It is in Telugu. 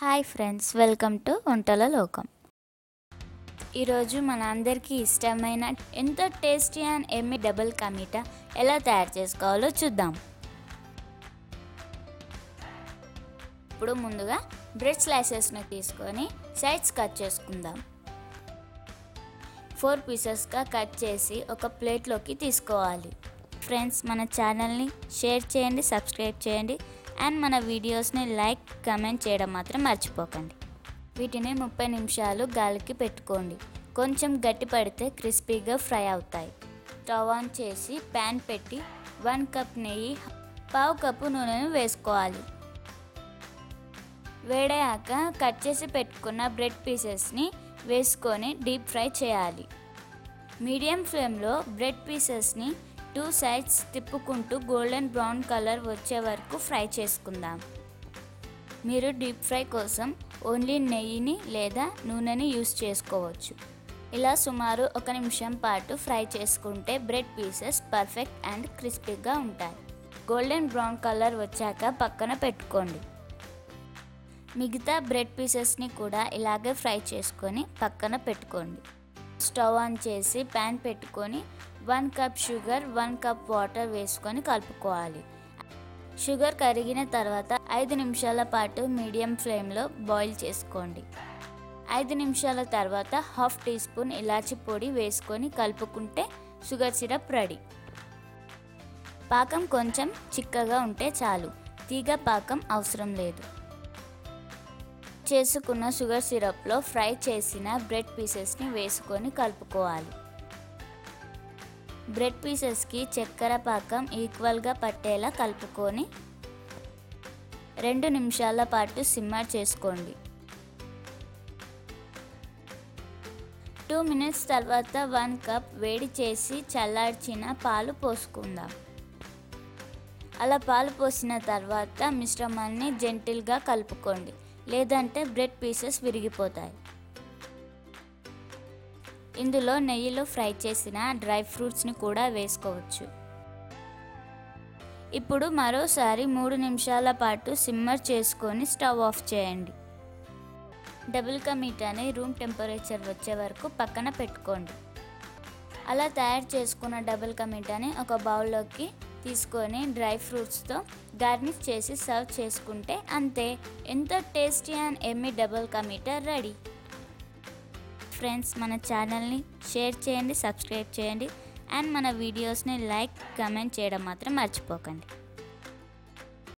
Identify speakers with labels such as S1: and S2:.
S1: హాయ్ ఫ్రెండ్స్ వెల్కమ్ టు వంటల లోకం ఈరోజు మన అందరికీ ఇష్టమైన ఎంతో టేస్టీ అండ్ ఎమ్మి డబుల్ కమీటా ఎలా తయారు చేసుకోవాలో చూద్దాం ఇప్పుడు ముందుగా బ్రెడ్ స్లైసెస్ని తీసుకొని సైడ్స్ కట్ చేసుకుందాం ఫోర్ పీసెస్గా కట్ చేసి ఒక ప్లేట్లోకి తీసుకోవాలి ఫ్రెండ్స్ మన ఛానల్ని షేర్ చేయండి సబ్స్క్రైబ్ చేయండి అండ్ మన వీడియోస్ని లైక్ కమెంట్ చేయడం మాత్రం మర్చిపోకండి వీటిని ముప్పై నిమిషాలు గాలికి పెట్టుకోండి కొంచెం గట్టి పడితే క్రిస్పీగా ఫ్రై అవుతాయి స్టవ్ ఆన్ చేసి ప్యాన్ పెట్టి వన్ కప్ నెయ్యి పావు కప్పు నూనెను వేసుకోవాలి వేడాక కట్ చేసి పెట్టుకున్న బ్రెడ్ పీసెస్ని వేసుకొని డీప్ ఫ్రై చేయాలి మీడియం ఫ్లేమ్లో బ్రెడ్ పీసెస్ని టూ సైడ్స్ తిప్పుకుంటూ గోల్డెన్ బ్రౌన్ కలర్ వచ్చే వరకు ఫ్రై చేసుకుందాం మీరు డీప్ ఫ్రై కోసం ఓన్లీ నెయ్యిని లేదా నూనెని యూస్ చేసుకోవచ్చు ఇలా సుమారు ఒక నిమిషం పాటు ఫ్రై చేసుకుంటే బ్రెడ్ పీసెస్ పర్ఫెక్ట్ అండ్ క్రిస్పీగా ఉంటాయి గోల్డెన్ బ్రౌన్ కలర్ వచ్చాక పక్కన పెట్టుకోండి మిగతా బ్రెడ్ పీసెస్ని కూడా ఇలాగే ఫ్రై చేసుకొని పక్కన పెట్టుకోండి స్టవ్ ఆన్ చేసి ప్యాన్ పెట్టుకొని one cup sugar one cup water వేసుకొని కలుపుకోవాలి షుగర్ కరిగిన తర్వాత ఐదు నిమిషాల పాటు మీడియం ఫ్లేమ్లో బాయిల్ చేసుకోండి ఐదు నిమిషాల తర్వాత హాఫ్ టీ స్పూన్ ఇలాచి పొడి వేసుకొని కలుపుకుంటే షుగర్ సిరప్ రెడీ పాకం కొంచెం చిక్కగా ఉంటే చాలు తీగ పాకం అవసరం లేదు చేసుకున్న షుగర్ సిరప్లో ఫ్రై చేసిన బ్రెడ్ పీసెస్ని వేసుకొని కలుపుకోవాలి బ్రెడ్ పీసెస్కి చక్కెర పాకం ఈక్వల్గా పట్టేలా కలుపుకొని రెండు నిమిషాల పాటు సిమ్మర్ చేసుకోండి టూ మినిట్స్ తర్వాత వన్ కప్ వేడి చేసి చల్లార్చిన పాలు పోసుకుందాం అలా పాలు పోసిన తర్వాత మిశ్రమాన్ని జెంటిల్గా కలుపుకోండి లేదంటే బ్రెడ్ పీసెస్ విరిగిపోతాయి ఇందులో నెయ్యిలో ఫ్రై చేసిన డ్రై ఫ్రూట్స్ని కూడా వేసుకోవచ్చు ఇప్పుడు మరోసారి మూడు నిమిషాల పాటు సిమ్మర్ చేసుకొని స్టవ్ ఆఫ్ చేయండి డబుల్ కా మీటాని రూమ్ టెంపరేచర్ వచ్చే వరకు పక్కన పెట్టుకోండి అలా తయారు చేసుకున్న డబుల్ కా మీటాని ఒక బౌల్లోకి తీసుకొని డ్రై ఫ్రూట్స్తో గార్నిష్ చేసి సర్వ్ చేసుకుంటే అంతే ఎంతో టేస్టీ అండ్ ఎమ్మి డబుల్ కా మీటా రెడీ ఫ్రెండ్స్ మన ఛానల్ని షేర్ చేయండి సబ్స్క్రైబ్ చేయండి అండ్ మన వీడియోస్ని లైక్ కమెంట్ చేయడం మాత్రం మర్చిపోకండి